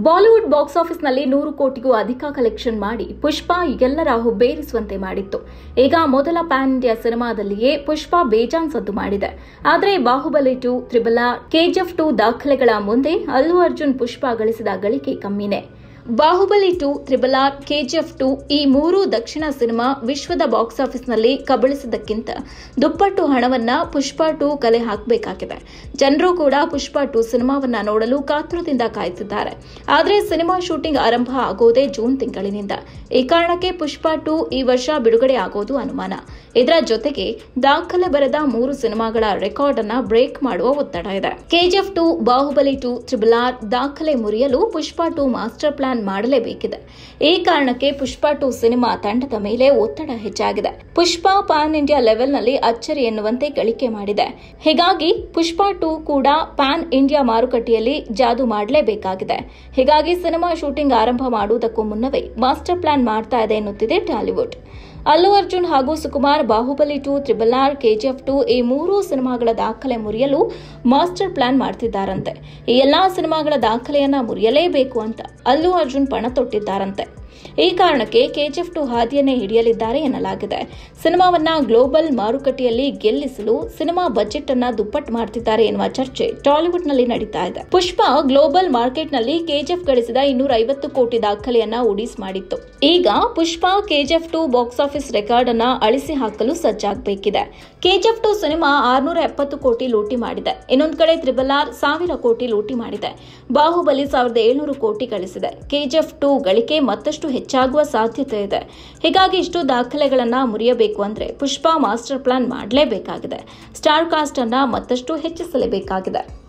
Bollywood box ಆಫೀಸ್ನಲ್ಲಿ ನೂರು ಕೋಟಿಗೂ ಅಧಿಕ ಕಲೆಕ್ಷನ್ ಮಾಡಿ ಪುಷ್ಪ ಎಲ್ಲರ ಹುಬ್ಬೇರಿಸುವಂತೆ ಮಾಡಿತ್ತು ಈಗ ಮೊದಲ ಪ್ಯಾನ್ ಇಂಡಿಯಾ ಸಿನಿಮಾದಲ್ಲಿಯೇ ಪುಷ್ಪ ಬೇಜಾನ್ ಸದ್ದು ಮಾಡಿದೆ ಆದರೆ Baahubali two triple KGF two ದಾಖಲೆಗಳ ಮುಂದೆ ಅಲ್ಲು ಅರ್ಜುನ್ ಪುಷ್ಪ ಗಳಿಸಿದ ಗಳಿಕೆ ಕಮ್ಮಿನೇ Baahubali two triple R KGF two ಈ ಮೂರು ದಕ್ಷಿಣ ಸಿನಿಮಾ ವಿಶ್ವದ ಬಾಕ್ಸ್ ಆಫೀಸ್ನಲ್ಲಿ ಕಬಳಿಸಿದ್ದಕ್ಕಿಂತ ದುಪ್ಪಟ್ಟು ಹಣವನ್ನ ಪುಷ್ಪ ಟು ಕಲೆ ಹಾಕಬೇಕಾಗಿದೆ ಜನರು ಕೂಡ ಪುಷ್ಪ ಟು ಸಿನಿಮಾವನ್ನ ನೋಡಲು ಕಾತುರದಿಂದ ಕಾಯ್ತಿದ್ದಾರೆ ಆದರೆ ಸಿನಿಮಾ ಶೂಟಿಂಗ್ ಆರಂಭ ಆಗೋದೇ ಜೂನ್ ತಿಂಗಳಿನಿಂದ ಈ ಕಾರಣಕ್ಕೆ ಪುಷ್ಪ ಟು ಈ ವರ್ಷ ಬಿಡುಗಡೆ ಆಗೋದು ಅನುಮಾನ ಇದರ ಜೊತೆಗೆ ದಾಖಲೆ ಬರೆದ ಮೂರು ಸಿನಿಮಾಗಳ ರೆಕಾರ್ಡ್ ಅನ್ನ ಬ್ರೇಕ್ ಮಾಡುವ ಒತ್ತಡ ಇದೆ KGF two Baahubali two triple R ದಾಖಲೆ ಮುರಿಯಲು ಪುಷ್ಪ ಟು ಮಾಸ್ಟರ್ ಪ್ಲಾನ್ ಮಾಡಲೇಬೇಕಿದೆ ಈ ಕಾರಣಕ್ಕೆ ಪುಷ್ಪ ಟು ಸಿನಿಮಾ ತಂಡದ ಮೇಲೆ ಒತ್ತಡ ಹೆಚ್ಚಾಗಿದೆ ಪುಷ್ಪ ಪಾನ್ ಇಂಡಿಯಾ ಲೆವೆಲ್ನಲ್ಲಿ ಅಚ್ಚರಿ ಎನ್ನುವಂತೆ ಗಳಿಕೆ ಮಾಡಿದೆ ಹೀಗಾಗಿ ಪುಷ್ಪ ಟು ಕೂಡ ಪ್ಯಾನ್ ಇಂಡಿಯಾ ಮಾರುಕಟ್ಟೆಯಲ್ಲಿ ಜಾದು ಮಾಡಲೇಬೇಕಾಗಿದೆ ಹೀಗಾಗಿ ಸಿನಿಮಾ ಶೂಟಿಂಗ್ ಆರಂಭ ಮಾಡುವುದಕ್ಕೂ ಮುನ್ನವೇ ಮಾಸ್ಟರ್ ಪ್ಲಾನ್ ಮಾಡ್ತಾ ಇದೆ ಎನ್ನುತ್ತಿದೆ ಟಾಲಿವುಡ್ ಅಲ್ಲು ಅರ್ಜುನ್ ಹಾಗೂ Sukumar Baahubali two triple R KGF two ಈ ಮೂರೂ ಸಿನಿಮಾಗಳ ದಾಖಲೆ ಮುರಿಯಲು ಮಾಸ್ಟರ್ ಪ್ಲಾನ್ ಮಾಡ್ತಿದ್ದಾರಂತೆ ಈ ಎಲ್ಲಾ ಸಿನಿಮಾಗಳ ದಾಖಲೆಯನ್ನ ಮುರಿಯಲೇಬೇಕು ಅಂತ ಅಲ್ಲು ಅರ್ಜುನ್ ಪಣ ತೊಟ್ಟಿದ್ದಾರಂತೆ ಈ ಕಾರಣಕ್ಕೆ ಕೆಜಿಎಫ್ ಟು ಹಾದಿಯನ್ನೇ ಹಿಡಿಯಲಿದ್ದಾರೆ ಎನ್ನಲಾಗಿದೆ ಸಿನಿಮಾವನ್ನ ಗ್ಲೋಬಲ್ ಮಾರುಕಟ್ಟೆಯಲ್ಲಿ ಗೆಲ್ಲಿಸಲು ಸಿನಿಮಾ ಬಜೆಟ್ ಅನ್ನ ದುಪ್ಪಟ್ಟು ಮಾಡ್ತಿದ್ದಾರೆ ಎನ್ನುವ ಚರ್ಚೆ ಟಾಲಿವುಡ್ ನಲ್ಲಿ ನಡೀತಾ ಇದೆ ಪುಷ್ಪ ಗ್ಲೋಬಲ್ ಮಾರ್ಕೆಟ್ ನಲ್ಲಿ ಕೆಜಿಎಫ್ ಗಳಿಸಿದ ಇನ್ನೂರ ಐವತ್ತು ಕೋಟಿ ದಾಖಲೆಯನ್ನ ಉಡೀಸ್ ಮಾಡಿತ್ತು ಈಗ Pushpa KGF two box office record ಅನ್ನ ಅಳಿಸಿ ಹಾಕಲು ಸಜ್ಜಾಗಬೇಕಿದೆ ಕೆಜಿಎಫ್ ಟು ಸಿನಿಮಾ ಆರ್ನೂರ ಎಪ್ಪತ್ತು ಕೋಟಿ ಲೂಟಿ ಮಾಡಿದೆ ಇನ್ನೊಂದು ಕಡೆ ತ್ರಿಬಲ್ ಆರ್ ಸಾವಿರ ಕೋಟಿ ಲೂಟಿ ಮಾಡಿದೆ ಬಾಹುಬಲಿ ಸಾವಿರದ ಏಳ್ನೂರು ಕೋಟಿ ಗಳಿಸಿದೆ ಕೆಜಿಎಫ್ ಟು ಗಳಿಕೆ ಮತ್ತಷ್ಟು ಹೆಚ್ಚಾಗುವ ಸಾಧ್ಯತೆ ಇದೆ ಹೀಗಾಗಿ ಇಷ್ಟು ದಾಖಲೆಗಳನ್ನ ಮುರಿಯಬೇಕು ಅಂದ್ರೆ ಪುಷ್ಪ ಮಾಸ್ಟರ್ ಪ್ಲಾನ್ ಮಾಡಲೇಬೇಕಾಗಿದೆ ಸ್ಟಾರ್ ಕಾಸ್ಟ್ ಅನ್ನ ಮತ್ತಷ್ಟು ಹೆಚ್ಚಿಸಲೇಬೇಕಾಗಿದೆ